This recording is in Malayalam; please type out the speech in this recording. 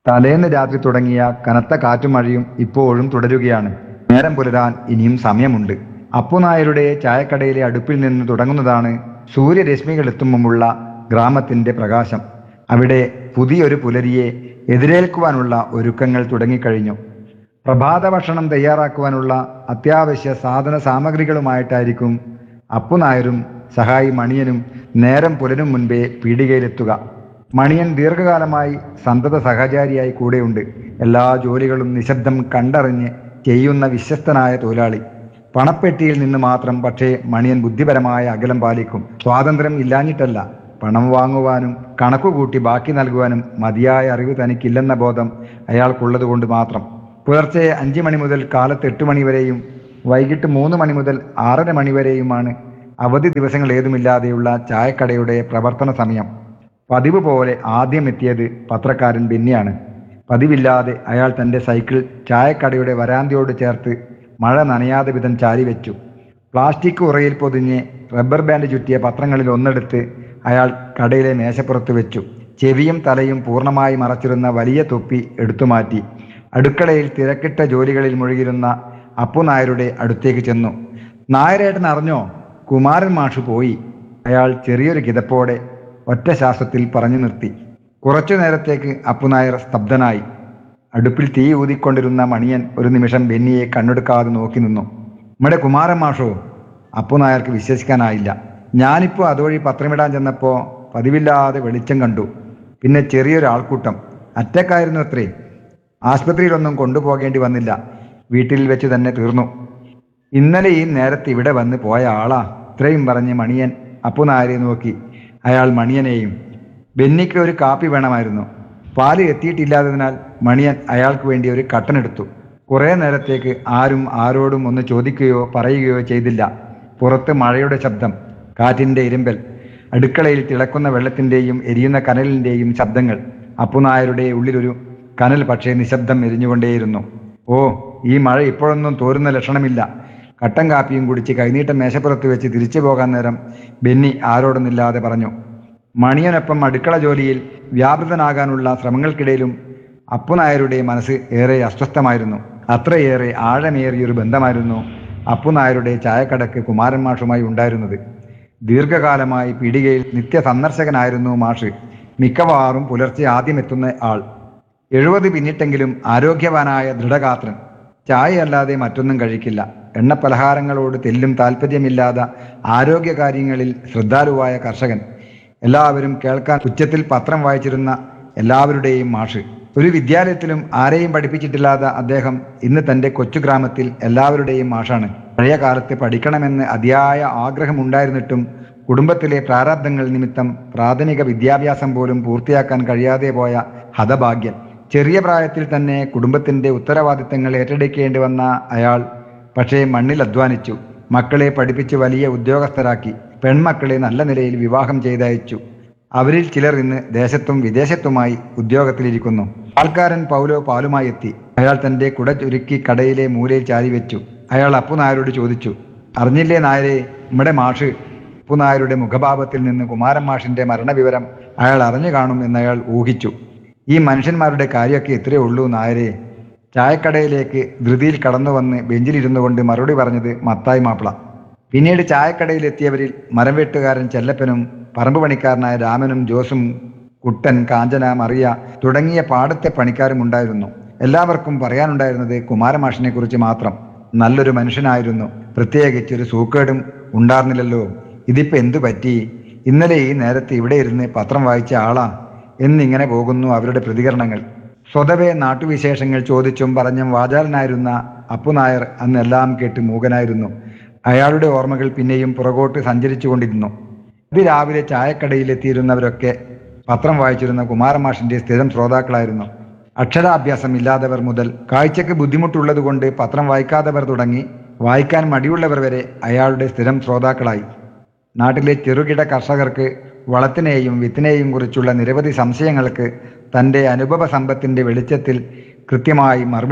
തലേന്ന് രാത്രി തുടങ്ങിയ കനത്ത കാറ്റും മഴയും ഇപ്പോഴും തുടരുകയാണ് നേരം പുലരാൻ ഇനിയും സമയമുണ്ട് അപ്പുനായരുടെ ചായക്കടയിലെ അടുപ്പിൽ നിന്ന് തുടങ്ങുന്നതാണ് സൂര്യരശ്മികൾ എത്തും മുമ്പുള്ള ഗ്രാമത്തിന്റെ പ്രകാശം അവിടെ പുതിയൊരു പുലരിയെ എതിരേൽക്കുവാനുള്ള ഒരുക്കങ്ങൾ തുടങ്ങിക്കഴിഞ്ഞു പ്രഭാത ഭക്ഷണം തയ്യാറാക്കുവാനുള്ള അത്യാവശ്യ സാധന സാമഗ്രികളുമായിട്ടായിരിക്കും അപ്പുനായരും സഹായി മണിയനും നേരം പുലരും മുൻപേ പീടികയിലെത്തുക മണിയൻ ദീർഘകാലമായി സന്തത സഹചാരിയായി കൂടെയുണ്ട് എല്ലാ ജോലികളും നിശബ്ദം കണ്ടറിഞ്ഞ് ചെയ്യുന്ന വിശ്വസ്തനായ തൊഴിലാളി പണപ്പെട്ടിയിൽ നിന്ന് മാത്രം പക്ഷേ മണിയൻ ബുദ്ധിപരമായ അകലം പാലിക്കും സ്വാതന്ത്ര്യം ഇല്ലാഞ്ഞിട്ടല്ല പണം വാങ്ങുവാനും കണക്കുകൂട്ടി ബാക്കി നൽകുവാനും മതിയായ അറിവ് തനിക്കില്ലെന്ന ബോധം അയാൾക്കുള്ളതുകൊണ്ട് മാത്രം പുലർച്ചെ അഞ്ച് മണി മുതൽ കാലത്ത് എട്ട് മണി വരെയും വൈകിട്ട് മൂന്ന് മണി മുതൽ ആറര മണി വരെയുമാണ് അവധി ദിവസങ്ങൾ ഏതുമില്ലാതെയുള്ള ചായക്കടയുടെ പ്രവർത്തന സമയം പതിവ് പോലെ ആദ്യം എത്തിയത് പത്രക്കാരൻ ബെന്നിയാണ് പതിവില്ലാതെ അയാൾ തൻ്റെ സൈക്കിൾ ചായക്കടയുടെ വരാന്തയോട് ചേർത്ത് മഴ നനയാതെ വിധം ചാരി വെച്ചു പ്ലാസ്റ്റിക് ഉറയിൽ പൊതിഞ്ഞ് റബ്ബർ ബാൻഡ് ചുറ്റിയ പത്രങ്ങളിൽ ഒന്നെടുത്ത് അയാൾ കടയിലെ മേശപ്പുറത്ത് വെച്ചു ചെവിയും തലയും പൂർണ്ണമായി മറച്ചിരുന്ന വലിയ തൊപ്പി എടുത്തുമാറ്റി അടുക്കളയിൽ തിരക്കിട്ട ജോലികളിൽ മുഴുകിയിരുന്ന അപ്പു നായരുടെ അടുത്തേക്ക് ചെന്നു നായരേട്ടൻ അറിഞ്ഞോ കുമാരൻ മാഷ് പോയി അയാൾ ചെറിയൊരു കിതപ്പോടെ ഒറ്റ ശ്വാസത്തിൽ പറഞ്ഞു നിർത്തി കുറച്ചു നേരത്തേക്ക് അപ്പുനായർ സ്തബ്ധനായി അടുപ്പിൽ തീ ഊതിക്കൊണ്ടിരുന്ന മണിയൻ ഒരു നിമിഷം ബെന്നിയെ കണ്ണെടുക്കാതെ നോക്കി നിന്നു നമ്മുടെ കുമാരൻ മാഷോ അപ്പുനായർക്ക് വിശ്വസിക്കാനായില്ല ഞാനിപ്പോൾ അതുവഴി പത്രമിടാൻ ചെന്നപ്പോൾ പതിവില്ലാതെ വെളിച്ചം കണ്ടു പിന്നെ ചെറിയൊരു ആൾക്കൂട്ടം അറ്റക്കായിരുന്നു അത്രേ ആശുപത്രിയിലൊന്നും കൊണ്ടുപോകേണ്ടി വന്നില്ല വീട്ടിൽ വെച്ച് തന്നെ തീർന്നു ഇന്നലെ ഈ നേരത്ത് ഇവിടെ വന്ന് പോയ ആളാ ഇത്രയും പറഞ്ഞ് മണിയൻ അപ്പുനായരെ നോക്കി അയാൾ മണിയനെയും ബെന്നിക്ക് ഒരു കാപ്പി വേണമായിരുന്നു പാല് എത്തിയിട്ടില്ലാത്തതിനാൽ മണിയൻ അയാൾക്ക് വേണ്ടി ഒരു കട്ടനെടുത്തു കുറേ നേരത്തേക്ക് ആരും ആരോടും ഒന്ന് ചോദിക്കുകയോ പറയുകയോ ചെയ്തില്ല പുറത്ത് മഴയുടെ ശബ്ദം കാറ്റിൻ്റെ ഇരുമ്പൽ അടുക്കളയിൽ തിളക്കുന്ന വെള്ളത്തിൻ്റെയും എരിയുന്ന കനലിൻ്റെയും ശബ്ദങ്ങൾ അപ്പുനായരുടെ ഉള്ളിലൊരു കനൽ പക്ഷേ നിശബ്ദം എരിഞ്ഞുകൊണ്ടേയിരുന്നു ഓ ഈ മഴ ഇപ്പോഴൊന്നും തോരുന്ന ലക്ഷണമില്ല കട്ടൻ കാപ്പിയും കുടിച്ച് കൈനീട്ടം മേശപ്പുറത്ത് വെച്ച് തിരിച്ചു പോകാൻ നേരം ബെന്നി ആരോടൊന്നില്ലാതെ പറഞ്ഞു മണിയനൊപ്പം അടുക്കള ജോലിയിൽ വ്യാപൃതനാകാനുള്ള ശ്രമങ്ങൾക്കിടയിലും അപ്പുനായരുടെ മനസ്സ് ഏറെ അസ്വസ്ഥമായിരുന്നു അത്രയേറെ ആഴമേറിയൊരു ബന്ധമായിരുന്നു അപ്പുനായരുടെ ചായക്കടക്ക് കുമാരൻ മാഷുമായി ഉണ്ടായിരുന്നത് ദീർഘകാലമായി പീടികയിൽ നിത്യ സന്ദർശകനായിരുന്നു മാഷ് മിക്കവാറും പുലർച്ചെ ആദ്യം എത്തുന്ന ആൾ എഴുപത് പിന്നിട്ടെങ്കിലും ആരോഗ്യവാനായ ദൃഢഗാത്രൻ ചായയല്ലാതെ മറ്റൊന്നും കഴിക്കില്ല എണ്ണപ്പലഹാരങ്ങളോട് തെല്ലും താല്പര്യമില്ലാത്ത ആരോഗ്യകാര്യങ്ങളിൽ ശ്രദ്ധാലുവായ കർഷകൻ എല്ലാവരും കേൾക്കാൻ ഉച്ചത്തിൽ പത്രം വായിച്ചിരുന്ന എല്ലാവരുടെയും മാഷ് ഒരു വിദ്യാലയത്തിലും ആരെയും പഠിപ്പിച്ചിട്ടില്ലാത്ത അദ്ദേഹം ഇന്ന് തൻ്റെ കൊച്ചു ഗ്രാമത്തിൽ എല്ലാവരുടെയും മാഷാണ് പഴയ കാലത്ത് പഠിക്കണമെന്ന് അതിയായ ആഗ്രഹമുണ്ടായിരുന്നിട്ടും കുടുംബത്തിലെ പ്രാരാബ്ദങ്ങൾ നിമിത്തം പ്രാഥമിക വിദ്യാഭ്യാസം പോലും പൂർത്തിയാക്കാൻ കഴിയാതെ പോയ ഹതഭാഗ്യൻ ചെറിയ പ്രായത്തിൽ തന്നെ കുടുംബത്തിന്റെ ഉത്തരവാദിത്തങ്ങൾ ഏറ്റെടുക്കേണ്ടി വന്ന അയാൾ പക്ഷേ മണ്ണിൽ അധ്വാനിച്ചു മക്കളെ പഠിപ്പിച്ച് വലിയ ഉദ്യോഗസ്ഥരാക്കി പെൺമക്കളെ നല്ല നിലയിൽ വിവാഹം ചെയ്തയച്ചു അവരിൽ ചിലർ ഇന്ന് ദേശത്തും വിദേശത്തുമായി ഉദ്യോഗത്തിലിരിക്കുന്നു ആൾക്കാരൻ പൗലോ പാലുമായി എത്തി അയാൾ തന്റെ കുട ചുരുക്കി കടയിലെ മൂലയിൽ ചാരി വെച്ചു അയാൾ അപ്പുനായരോട് ചോദിച്ചു അറിഞ്ഞില്ലേ നായരെ നമ്മുടെ മാഷ് അപ്പുനായരുടെ മുഖഭാവത്തിൽ നിന്ന് കുമാരൻ മാഷിന്റെ മരണവിവരം അയാൾ അറിഞ്ഞു കാണും എന്ന് അയാൾ ഊഹിച്ചു ഈ മനുഷ്യന്മാരുടെ കാര്യമൊക്കെ ഇത്രയേ ഉള്ളൂ നായരെ ചായക്കടയിലേക്ക് ധൃതിയിൽ കടന്നു വന്ന് ബെഞ്ചിലിരുന്നു കൊണ്ട് മറുപടി പറഞ്ഞത് മത്തായി മാപ്പിള പിന്നീട് ചായക്കടയിലെത്തിയവരിൽ മരംവെട്ടുകാരൻ ചെല്ലപ്പനും പറമ്പ് പണിക്കാരനായ രാമനും ജോസും കുട്ടൻ കാഞ്ചന മറിയ തുടങ്ങിയ പാടത്തെ പണിക്കാരും ഉണ്ടായിരുന്നു എല്ലാവർക്കും പറയാനുണ്ടായിരുന്നത് കുമാരമാഷിനെ കുറിച്ച് മാത്രം നല്ലൊരു മനുഷ്യനായിരുന്നു പ്രത്യേകിച്ച് ഒരു സൂക്കേടും ഉണ്ടായിരുന്നില്ലല്ലോ ഇതിപ്പോ എന്തു പറ്റി ഇന്നലെ ഈ നേരത്തെ ഇവിടെ ഇരുന്ന് പത്രം വായിച്ച ആളാ എന്നിങ്ങനെ പോകുന്നു അവരുടെ പ്രതികരണങ്ങൾ സ്വതവേ നാട്ടുവിശേഷങ്ങൾ ചോദിച്ചും പറഞ്ഞും വാചാലനായിരുന്ന അപ്പുനായർ അന്നെല്ലാം കേട്ട് മൂകനായിരുന്നു അയാളുടെ ഓർമ്മകൾ പിന്നെയും പുറകോട്ട് സഞ്ചരിച്ചു കൊണ്ടിരുന്നു രാവിലെ ചായക്കടയിലെത്തിയിരുന്നവരൊക്കെ പത്രം വായിച്ചിരുന്ന കുമാരമാഷിന്റെ സ്ഥിരം ശ്രോതാക്കളായിരുന്നു അക്ഷരാഭ്യാസം ഇല്ലാത്തവർ മുതൽ കാഴ്ചക്ക് ബുദ്ധിമുട്ടുള്ളത് കൊണ്ട് പത്രം വായിക്കാത്തവർ തുടങ്ങി വായിക്കാൻ മടിയുള്ളവർ വരെ അയാളുടെ സ്ഥിരം ശ്രോതാക്കളായി നാട്ടിലെ ചെറുകിട കർഷകർക്ക് വളത്തിനെയും വിത്തിനെയും കുറിച്ചുള്ള നിരവധി സംശയങ്ങൾക്ക് തൻ്റെ അനുഭവ സമ്പത്തിന്റെ വെളിച്ചത്തിൽ കൃത്യമായി മറുപടി